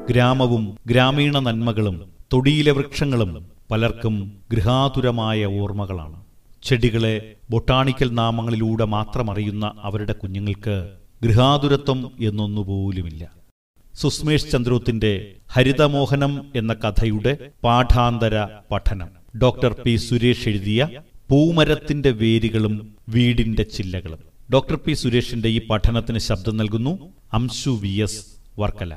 ഗ്രാമവും ഗ്രാമീണ നന്മകളും തൊടിയിലെ വൃക്ഷങ്ങളും പലർക്കും ഗൃഹാതുരമായ ഓർമ്മകളാണ് ചെടികളെ ബൊട്ടാണിക്കൽ നാമങ്ങളിലൂടെ മാത്രം അറിയുന്ന അവരുടെ കുഞ്ഞുങ്ങൾക്ക് ഗൃഹാതുരത്വം എന്നൊന്നുപോലുമില്ല സുസ്മേഷ് ചന്ദ്രോത്തിന്റെ ഹരിതമോഹനം എന്ന കഥയുടെ പാഠാന്തര പഠനം ഡോക്ടർ പി സുരേഷ് എഴുതിയ പൂമരത്തിന്റെ വേരുകളും വീടിന്റെ ചില്ലകളും ഡോക്ടർ പി സുരേഷിന്റെ ഈ പഠനത്തിന് ശബ്ദം നൽകുന്നു അംശു വി എസ് വർക്കല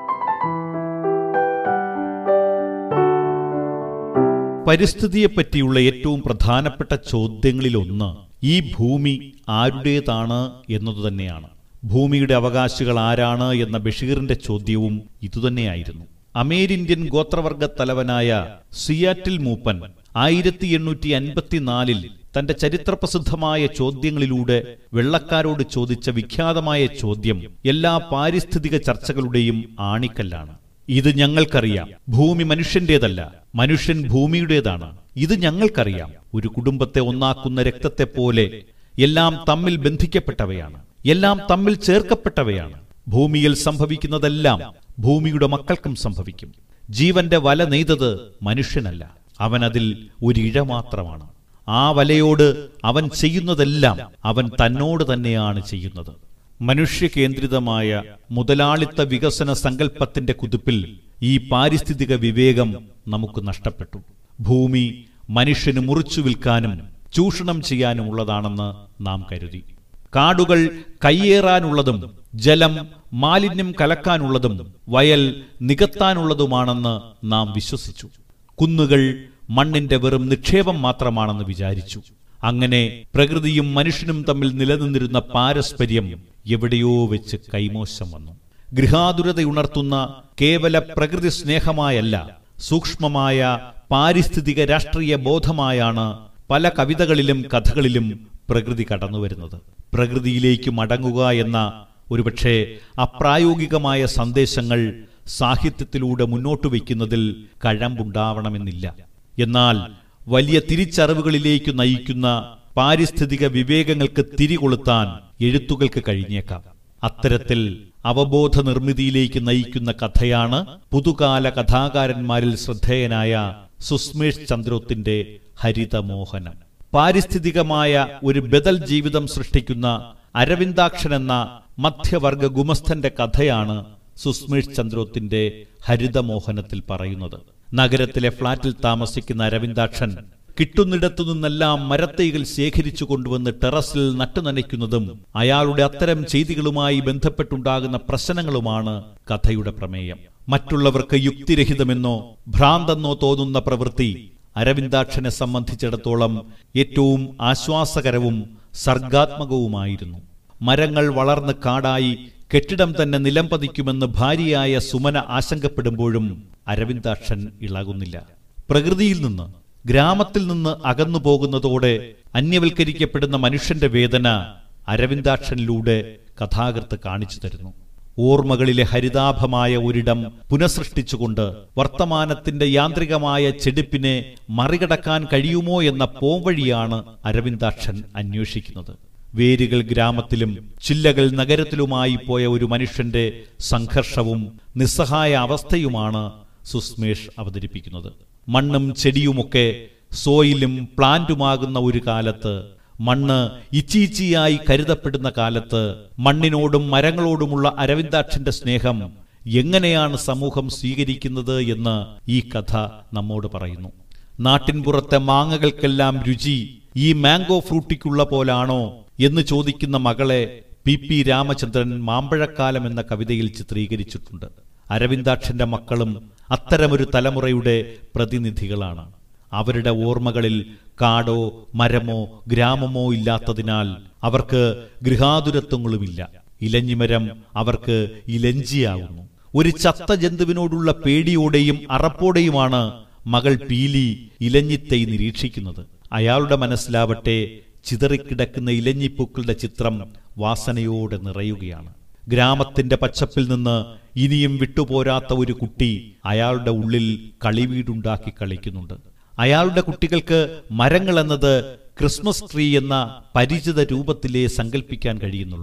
പരിസ്ഥിതിയെപ്പറ്റിയുള്ള ഏറ്റവും പ്രധാനപ്പെട്ട ചോദ്യങ്ങളിലൊന്ന് ഈ ഭൂമി ആരുടേതാണ് എന്നതു തന്നെയാണ് ഭൂമിയുടെ അവകാശികൾ ആരാണ് എന്ന ബഷീറിന്റെ ചോദ്യവും ഇതുതന്നെയായിരുന്നു അമേരിന്ത്യൻ ഗോത്രവർഗ തലവനായ സിയാറ്റിൽ മൂപ്പൻ ആയിരത്തി എണ്ണൂറ്റി അൻപത്തിനാലിൽ തന്റെ ചരിത്രപ്രസിദ്ധമായ ചോദ്യങ്ങളിലൂടെ വെള്ളക്കാരോട് ചോദിച്ച വിഖ്യാതമായ ചോദ്യം എല്ലാ പാരിസ്ഥിതിക ചർച്ചകളുടെയും ആണിക്കല്ലാണ് ഇത് ഞങ്ങൾക്കറിയാം ഭൂമി മനുഷ്യന്റേതല്ല മനുഷ്യൻ ഭൂമിയുടേതാണ് ഇത് ഞങ്ങൾക്കറിയാം ഒരു കുടുംബത്തെ ഒന്നാക്കുന്ന രക്തത്തെ പോലെ എല്ലാം തമ്മിൽ ബന്ധിക്കപ്പെട്ടവയാണ് എല്ലാം തമ്മിൽ ചേർക്കപ്പെട്ടവയാണ് ഭൂമിയിൽ സംഭവിക്കുന്നതെല്ലാം ഭൂമിയുടെ മക്കൾക്കും സംഭവിക്കും ജീവന്റെ വല നെയ്തത് മനുഷ്യനല്ല അവൻ അതിൽ ഒരു ഇഴ മാത്രമാണ് ആ വലയോട് അവൻ ചെയ്യുന്നതെല്ലാം അവൻ തന്നോട് തന്നെയാണ് ചെയ്യുന്നത് മനുഷ്യകേന്ദ്രിതമായ മുതലാളിത്ത വികസന സങ്കല്പത്തിന്റെ കുതിപ്പിൽ ഈ പാരിസ്ഥിതിക വിവേകം നമുക്ക് നഷ്ടപ്പെട്ടു ഭൂമി മനുഷ്യന് മുറിച്ചു വിൽക്കാനും ചൂഷണം ചെയ്യാനുമുള്ളതാണെന്ന് നാം കരുതി കാടുകൾ കയ്യേറാനുള്ളതും ജലം മാലിന്യം കലക്കാനുള്ളതും വയൽ നികത്താനുള്ളതുമാണെന്ന് നാം വിശ്വസിച്ചു കുന്നുകൾ മണ്ണിന്റെ വെറും നിക്ഷേപം മാത്രമാണെന്ന് വിചാരിച്ചു അങ്ങനെ പ്രകൃതിയും മനുഷ്യനും തമ്മിൽ നിലനിന്നിരുന്ന പാരസ്പര്യം എവിടെയോ വെച്ച് കൈമോശം വന്നു ഗൃഹാതുരതയുണർത്തുന്ന കേവല പ്രകൃതി സ്നേഹമായല്ല സൂക്ഷ്മമായ പാരിസ്ഥിതിക രാഷ്ട്രീയ ബോധമായാണ് പല കവിതകളിലും കഥകളിലും പ്രകൃതി കടന്നുവരുന്നത് പ്രകൃതിയിലേക്ക് മടങ്ങുക എന്ന ഒരുപക്ഷെ അപ്രായോഗികമായ സന്ദേശങ്ങൾ സാഹിത്യത്തിലൂടെ മുന്നോട്ട് വയ്ക്കുന്നതിൽ കഴമ്പുണ്ടാവണമെന്നില്ല എന്നാൽ വലിയ തിരിച്ചറിവുകളിലേക്ക് നയിക്കുന്ന പാരിസ്ഥിതിക വിവേകങ്ങൾക്ക് തിരികൊളുത്താൻ എഴുത്തുകൾക്ക് കഴിഞ്ഞേക്കാം അത്തരത്തിൽ അവബോധ നിർമ്മിതിയിലേക്ക് നയിക്കുന്ന കഥയാണ് പുതുകാല കഥാകാരന്മാരിൽ ശ്രദ്ധേയനായ സുസ്മേഷ് ചന്ദ്രോത്തിന്റെ ഹരിതമോഹനം പാരിസ്ഥിതികമായ ഒരു ബദൽ ജീവിതം സൃഷ്ടിക്കുന്ന അരവിന്ദാക്ഷൻ എന്ന മധ്യവർഗ ഗുമസ്ഥന്റെ കഥയാണ് സുസ്മേഷ് ചന്ദ്രോത്തിന്റെ ഹരിതമോഹനത്തിൽ പറയുന്നത് നഗരത്തിലെ ഫ്ളാറ്റിൽ താമസിക്കുന്ന അരവിന്ദാക്ഷൻ കിട്ടുന്നിടത്തു നിന്നെല്ലാം മരത്തൈകൾ ശേഖരിച്ചു കൊണ്ടുവന്ന് ടെറസിൽ നട്ടുനനയ്ക്കുന്നതും അയാളുടെ അത്തരം ചെയ്തികളുമായി ബന്ധപ്പെട്ടുണ്ടാകുന്ന പ്രശ്നങ്ങളുമാണ് കഥയുടെ പ്രമേയം മറ്റുള്ളവർക്ക് യുക്തിരഹിതമെന്നോ ഭ്രാന്തെന്നോ തോന്നുന്ന പ്രവൃത്തി അരവിന്ദാക്ഷനെ സംബന്ധിച്ചിടത്തോളം ഏറ്റവും ആശ്വാസകരവും സർഗാത്മകവുമായിരുന്നു മരങ്ങൾ വളർന്ന് കാടായി കെട്ടിടം തന്നെ നിലം പതിക്കുമെന്ന് ഭാര്യയായ സുമന ആശങ്കപ്പെടുമ്പോഴും അരവിന്ദാക്ഷൻ ഇളകുന്നില്ല പ്രകൃതിയിൽ നിന്ന് ഗ്രാമത്തിൽ നിന്ന് അകന്നു പോകുന്നതോടെ അന്യവൽക്കരിക്കപ്പെടുന്ന മനുഷ്യന്റെ വേദന അരവിന്ദാക്ഷനിലൂടെ കഥാകൃത്ത് കാണിച്ചു തരുന്നു ഓർമ്മകളിലെ ഹരിതാഭമായ ഒരിടം പുനഃസൃഷ്ടിച്ചുകൊണ്ട് വർത്തമാനത്തിന്റെ യാന്ത്രികമായ ചെടിപ്പിനെ മറികടക്കാൻ കഴിയുമോ എന്ന പോംവഴിയാണ് അരവിന്ദാക്ഷൻ അന്വേഷിക്കുന്നത് വേരുകൾ ഗ്രാമത്തിലും ചില്ലകൾ നഗരത്തിലുമായി പോയ ഒരു മനുഷ്യന്റെ സംഘർഷവും നിസ്സഹായ അവസ്ഥയുമാണ് സുസ്മേഷ് അവതരിപ്പിക്കുന്നത് മണ്ണും ചെടിയുമൊക്കെ സോയിലും പ്ലാന്റുമാകുന്ന ഒരു കാലത്ത് മണ്ണ് ഇച്ചീച്ചിയായി കരുതപ്പെടുന്ന കാലത്ത് മണ്ണിനോടും മരങ്ങളോടുമുള്ള അരവിന്ദാക്ഷന്റെ സ്നേഹം എങ്ങനെയാണ് സമൂഹം സ്വീകരിക്കുന്നത് എന്ന് ഈ കഥ നമ്മോട് പറയുന്നു നാട്ടിൻപുറത്തെ മാങ്ങകൾക്കെല്ലാം രുചി ഈ മാംഗോ ഫ്രൂട്ടിക്കുള്ള പോലാണോ എന്ന് ചോദിക്കുന്ന മകളെ പി പി രാമചന്ദ്രൻ മാമ്പഴക്കാലം എന്ന കവിതയിൽ ചിത്രീകരിച്ചിട്ടുണ്ട് അരവിന്ദാക്ഷന്റെ മക്കളും അത്തരമൊരു തലമുറയുടെ പ്രതിനിധികളാണ് അവരുടെ ഓർമ്മകളിൽ കാടോ മരമോ ഗ്രാമമോ ഇല്ലാത്തതിനാൽ അവർക്ക് ഗൃഹാതുരത്വങ്ങളുമില്ല ഇലഞ്ഞിമരം അവർക്ക് ഇലഞ്ചിയാകുന്നു ഒരു ചത്ത ജന്തുവിനോടുള്ള പേടിയോടെയും അറപ്പോടെയുമാണ് മകൾ പീലി ഇലഞ്ഞിത്തൈ നിരീക്ഷിക്കുന്നത് അയാളുടെ മനസ്സിലാവട്ടെ ചിതറിക്കിടക്കുന്ന ഇലഞ്ഞിപ്പൂക്കളുടെ ചിത്രം വാസനയോടെ നിറയുകയാണ് ഗ്രാമത്തിന്റെ പച്ചപ്പിൽ നിന്ന് ഇനിയും വിട്ടുപോരാത്ത ഒരു കുട്ടി അയാളുടെ ഉള്ളിൽ കളിവീടുണ്ടാക്കി കളിക്കുന്നുണ്ട് അയാളുടെ കുട്ടികൾക്ക് മരങ്ങൾ എന്നത് ക്രിസ്മസ് ട്രീ എന്ന പരിചിത രൂപത്തിലേ സങ്കല്പിക്കാൻ കഴിയുന്നുള്ളൂ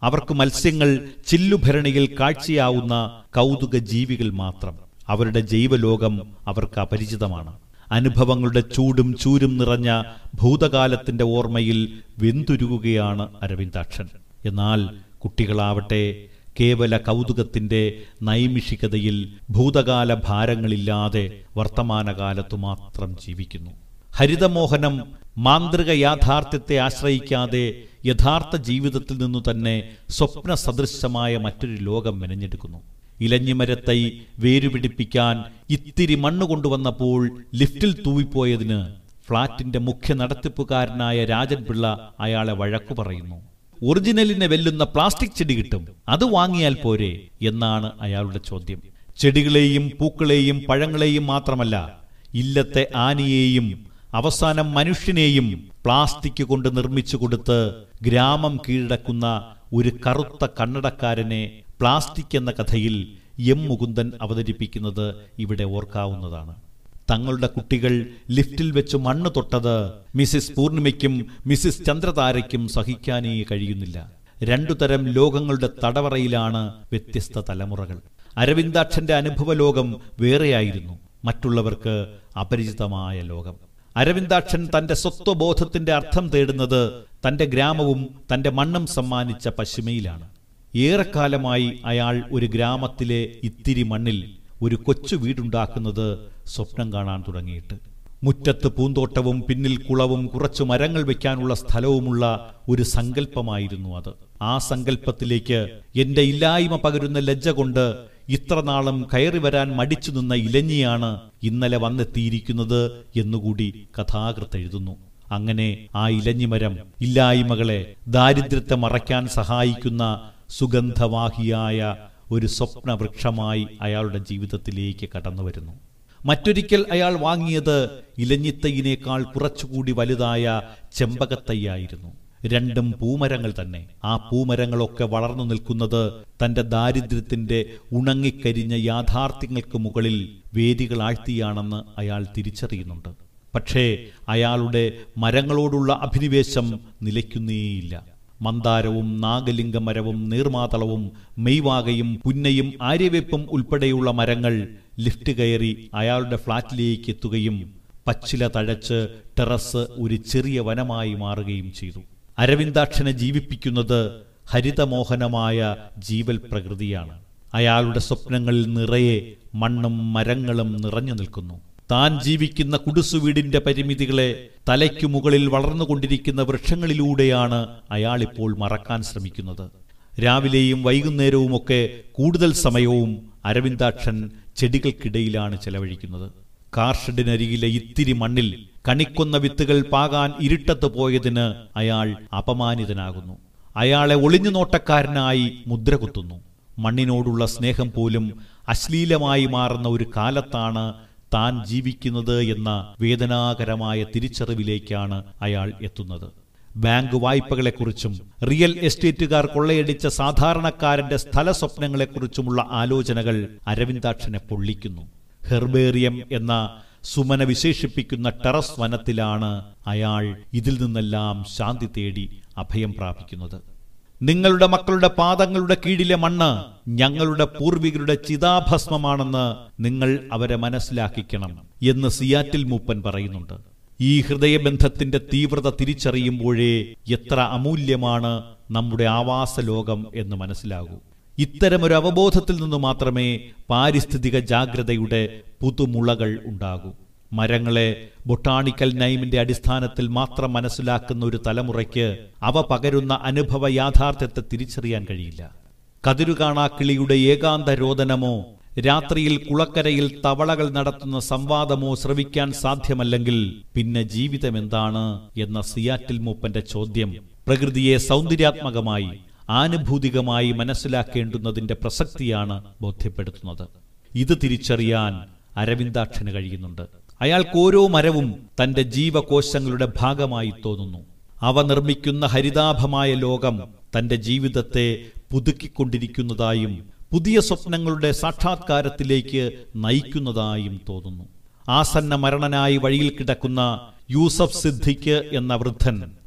അവർക്ക് മത്സ്യങ്ങൾ ചില്ലുഭരണിയിൽ കാഴ്ചയാവുന്ന കൗതുക ജീവികൾ മാത്രം അവരുടെ ജൈവലോകം അവർക്ക് അപരിചിതമാണ് അനുഭവങ്ങളുടെ ചൂടും ചൂരും നിറഞ്ഞ ഭൂതകാലത്തിന്റെ ഓർമ്മയിൽ വെന്തുരുകുകയാണ് അരവിന്ദാക്ഷൻ എന്നാൽ കുട്ടികളാവട്ടെ കേവല കൗതുകത്തിന്റെ നൈമിഷികതയിൽ ഭൂതകാല ഭാരങ്ങളില്ലാതെ വർത്തമാനകാലത്തു മാത്രം ജീവിക്കുന്നു ഹരിതമോഹനം മാന്ത്രിക യാഥാർത്ഥ്യത്തെ ആശ്രയിക്കാതെ യഥാർത്ഥ ജീവിതത്തിൽ നിന്നു തന്നെ സ്വപ്ന സദൃശമായ മറ്റൊരു ലോകം മെനഞ്ഞെടുക്കുന്നു ഇലഞ്ഞിമരത്തൈ വേരുപിടിപ്പിക്കാൻ ഇത്തിരി മണ്ണ് കൊണ്ടുവന്നപ്പോൾ ലിഫ്റ്റിൽ തൂവിപ്പോയതിന് ഫ്ളാറ്റിന്റെ മുഖ്യ നടത്തിപ്പുകാരനായ രാജൻ പിള്ള അയാളെ വഴക്കു പറയുന്നു ഒറിജിനലിനെ വെല്ലുന്ന പ്ലാസ്റ്റിക് ചെടി കിട്ടും അത് വാങ്ങിയാൽ പോരെ എന്നാണ് അയാളുടെ ചോദ്യം ചെടികളെയും പൂക്കളെയും പഴങ്ങളെയും മാത്രമല്ല ഇല്ലത്തെ ആനയെയും അവസാനം മനുഷ്യനെയും പ്ലാസ്റ്റിക് കൊണ്ട് നിർമ്മിച്ചു കൊടുത്ത് ഗ്രാമം കീഴടക്കുന്ന ഒരു കറുത്ത കണ്ണടക്കാരനെ പ്ലാസ്റ്റിക് എന്ന കഥയിൽ എം മുകുന്ദൻ അവതരിപ്പിക്കുന്നത് ഇവിടെ ഓർക്കാവുന്നതാണ് തങ്ങളുടെ കുട്ടികൾ ലിഫ്റ്റിൽ വെച്ച് മണ്ണ് തൊട്ടത് മിസിസ് പൂർണിമയ്ക്കും മിസിസ് ചന്ദ്രതാരയ്ക്കും സഹിക്കാനേ കഴിയുന്നില്ല രണ്ടു തരം ലോകങ്ങളുടെ തടവറയിലാണ് വ്യത്യസ്ത തലമുറകൾ അരവിന്ദാക്ഷന്റെ അനുഭവ ലോകം വേറെയായിരുന്നു മറ്റുള്ളവർക്ക് അപരിചിതമായ ലോകം അരവിന്ദാക്ഷൻ തന്റെ സ്വത്വബോധത്തിന്റെ അർത്ഥം തേടുന്നത് തന്റെ ഗ്രാമവും തന്റെ മണ്ണും സമ്മാനിച്ച പശ്ചിമയിലാണ് ഏറെക്കാലമായി അയാൾ ഒരു ഗ്രാമത്തിലെ ഇത്തിരി മണ്ണിൽ ഒരു കൊച്ചു വീടുണ്ടാക്കുന്നത് സ്വപ്നം കാണാൻ തുടങ്ങിയിട്ട് മുറ്റത്ത് പൂന്തോട്ടവും പിന്നിൽ കുളവും കുറച്ചു മരങ്ങൾ വെക്കാനുള്ള സ്ഥലവുമുള്ള ഒരു സങ്കല്പമായിരുന്നു അത് ആ സങ്കല്പത്തിലേക്ക് എന്റെ ഇല്ലായ്മ പകരുന്ന ലജ്ജ കൊണ്ട് ഇത്ര നാളും കയറി വരാൻ മടിച്ചു നിന്ന ഇലഞ്ഞിയാണ് ഇന്നലെ വന്നെത്തിയിരിക്കുന്നത് എന്നുകൂടി കഥാകൃത്ത് എഴുതുന്നു അങ്ങനെ ആ ഇലഞ്ഞിമരം ഇല്ലായ്മകളെ ദാരിദ്ര്യത്തെ മറയ്ക്കാൻ സഹായിക്കുന്ന സുഗന്ധവാഹിയായ ഒരു സ്വപ്ന വൃക്ഷമായി അയാളുടെ ജീവിതത്തിലേക്ക് കടന്നു വരുന്നു മറ്റൊരിക്കൽ അയാൾ വാങ്ങിയത് ഇലഞ്ഞിത്തൈയിനേക്കാൾ കുറച്ചുകൂടി വലുതായ ചെമ്പകത്തൈയായിരുന്നു രണ്ടും പൂമരങ്ങൾ തന്നെ ആ പൂമരങ്ങളൊക്കെ വളർന്നു നിൽക്കുന്നത് തന്റെ ദാരിദ്ര്യത്തിന്റെ ഉണങ്ങിക്കരിഞ്ഞ യാഥാർത്ഥ്യങ്ങൾക്ക് മുകളിൽ വേദികൾ ആഴ്ത്തിയാണെന്ന് അയാൾ തിരിച്ചറിയുന്നുണ്ട് പക്ഷേ അയാളുടെ മരങ്ങളോടുള്ള അഭിനിവേശം നിലയ്ക്കുന്നേയില്ല മന്ദാരവും നാഗലിംഗമരവും നീർമാതളവും മെയ്വാകയും പുന്നയും ആര്യവേപ്പും ഉൾപ്പെടെയുള്ള മരങ്ങൾ ലിഫ്റ്റ് കയറി അയാളുടെ ഫ്ളാറ്റിലേക്ക് എത്തുകയും പച്ചില തഴച്ച് ടെറസ് ഒരു ചെറിയ വനമായി മാറുകയും ചെയ്തു അരവിന്ദാക്ഷനെ ജീവിപ്പിക്കുന്നത് ഹരിതമോഹനമായ ജീവൽ പ്രകൃതിയാണ് അയാളുടെ സ്വപ്നങ്ങളിൽ നിറയെ മണ്ണും മരങ്ങളും നിറഞ്ഞു നിൽക്കുന്നു താൻ ജീവിക്കുന്ന കുടുസുവീടിന്റെ പരിമിതികളെ തലയ്ക്കു മുകളിൽ വളർന്നുകൊണ്ടിരിക്കുന്ന വൃക്ഷങ്ങളിലൂടെയാണ് അയാൾ ഇപ്പോൾ മറക്കാൻ ശ്രമിക്കുന്നത് രാവിലെയും വൈകുന്നേരവുമൊക്കെ കൂടുതൽ സമയവും അരവിന്ദാക്ഷൻ ചെടികൾക്കിടയിലാണ് ചെലവഴിക്കുന്നത് കാർഷഡിനരികിലെ ഇത്തിരി മണ്ണിൽ കണിക്കൊന്ന വിത്തുകൾ പാകാൻ ഇരുട്ടത്ത് പോയതിന് അയാൾ അപമാനിതനാകുന്നു അയാളെ ഒളിഞ്ഞു നോട്ടക്കാരനായി മുദ്ര കുത്തുന്നു മണ്ണിനോടുള്ള സ്നേഹം പോലും അശ്ലീലമായി മാറുന്ന ഒരു കാലത്താണ് താൻ ജീവിക്കുന്നത് എന്ന വേദനാകരമായ തിരിച്ചറിവിലേക്കാണ് അയാൾ എത്തുന്നത് ബാങ്ക് വായ്പകളെക്കുറിച്ചും റിയൽ എസ്റ്റേറ്റുകാർ കൊള്ളയടിച്ച സാധാരണക്കാരന്റെ സ്ഥല സ്വപ്നങ്ങളെക്കുറിച്ചുമുള്ള ആലോചനകൾ അരവിന്ദാക്ഷനെ പൊള്ളിക്കുന്നു ഹെർബേറിയം എന്ന സുമന വിശേഷിപ്പിക്കുന്ന ടെറസ് വനത്തിലാണ് അയാൾ ഇതിൽ നിന്നെല്ലാം ശാന്തി തേടി അഭയം പ്രാപിക്കുന്നത് നിങ്ങളുടെ മക്കളുടെ പാദങ്ങളുടെ കീഴിലെ മണ്ണ് ഞങ്ങളുടെ പൂർവികരുടെ ചിതാഭസ്മമാണെന്ന് നിങ്ങൾ അവരെ മനസ്സിലാക്കിക്കണം എന്ന് സിയാറ്റിൽ മൂപ്പൻ പറയുന്നുണ്ട് ഈ ഹൃദയബന്ധത്തിന്റെ തീവ്രത തിരിച്ചറിയുമ്പോഴേ എത്ര അമൂല്യമാണ് നമ്മുടെ ആവാസ ലോകം എന്ന് മനസ്സിലാകൂ ഇത്തരമൊരു അവബോധത്തിൽ നിന്നു മാത്രമേ പാരിസ്ഥിതിക ജാഗ്രതയുടെ പുതുമുളകൾ ഉണ്ടാകൂ മരങ്ങളെ ബൊട്ടാണിക്കൽ നൈമിന്റെ അടിസ്ഥാനത്തിൽ മാത്രം മനസ്സിലാക്കുന്ന ഒരു തലമുറയ്ക്ക് അവ പകരുന്ന അനുഭവ യാഥാർത്ഥ്യത്തെ തിരിച്ചറിയാൻ കഴിയില്ല കതിരുകാണാ കിളിയുടെ ഏകാന്ത രോദനമോ രാത്രിയിൽ കുളക്കരയിൽ തവളകൾ നടത്തുന്ന സംവാദമോ ശ്രവിക്കാൻ സാധ്യമല്ലെങ്കിൽ പിന്നെ ജീവിതം എന്താണ് എന്ന സിയാറ്റിൽ മൂപ്പന്റെ ചോദ്യം പ്രകൃതിയെ സൗന്ദര്യാത്മകമായി ആനുഭൂതികമായി മനസ്സിലാക്കേണ്ടുന്നതിന്റെ പ്രസക്തിയാണ് ബോധ്യപ്പെടുത്തുന്നത് ഇത് തിരിച്ചറിയാൻ അരവിന്ദാക്ഷന് കഴിയുന്നുണ്ട് അയാൾക്ക് ഓരോ മരവും തന്റെ ജീവകോശങ്ങളുടെ ഭാഗമായി തോന്നുന്നു അവ നിർമ്മിക്കുന്ന ഹരിതാഭമായ ലോകം തന്റെ ജീവിതത്തെ പുതുക്കിക്കൊണ്ടിരിക്കുന്നതായും പുതിയ സ്വപ്നങ്ങളുടെ സാക്ഷാത്കാരത്തിലേക്ക് നയിക്കുന്നതായും തോന്നുന്നു ആസന്ന മരണനായി വഴിയിൽ കിടക്കുന്ന യൂസഫ് സിദ്ദിഖ് എന്ന വൃദ്ധൻ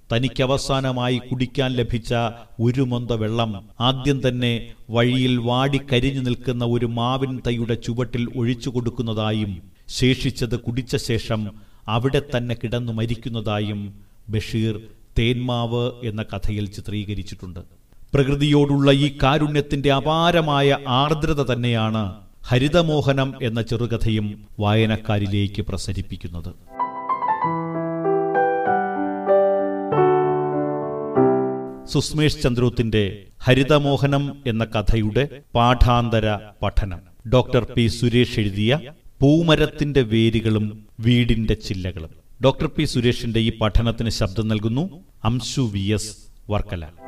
തനിക്ക് അവസാനമായി കുടിക്കാൻ ലഭിച്ച ഒരു മൊന്ത വെള്ളം ആദ്യം തന്നെ വഴിയിൽ വാടിക്കരിഞ്ഞു നിൽക്കുന്ന ഒരു മാവിൻ തൈയുടെ ചുവട്ടിൽ ഒഴിച്ചു കൊടുക്കുന്നതായും ശേഷിച്ചത് കുടിച്ച ശേഷം അവിടെ തന്നെ കിടന്നു മരിക്കുന്നതായും ബഷീർ തേന്മാവ് എന്ന കഥയിൽ ചിത്രീകരിച്ചിട്ടുണ്ട് പ്രകൃതിയോടുള്ള ഈ കാരുണ്യത്തിന്റെ അപാരമായ ആർദ്രത തന്നെയാണ് ഹരിതമോഹനം എന്ന ചെറുകഥയും വായനക്കാരിലേക്ക് പ്രസരിപ്പിക്കുന്നത് സുസ്മേഷ് ചന്ദ്രോത്തിന്റെ ഹരിതമോഹനം എന്ന കഥയുടെ പാഠാന്തര പഠനം ഡോക്ടർ പി സുരേഷ് എഴുതിയ പൂമരത്തിന്റെ വേരുകളും വീടിന്റെ ചില്ലകളും ഡോക്ടർ പി സുരേഷിന്റെ ഈ പഠനത്തിന് ശബ്ദം നൽകുന്നു അംശു വി എസ് വർക്കല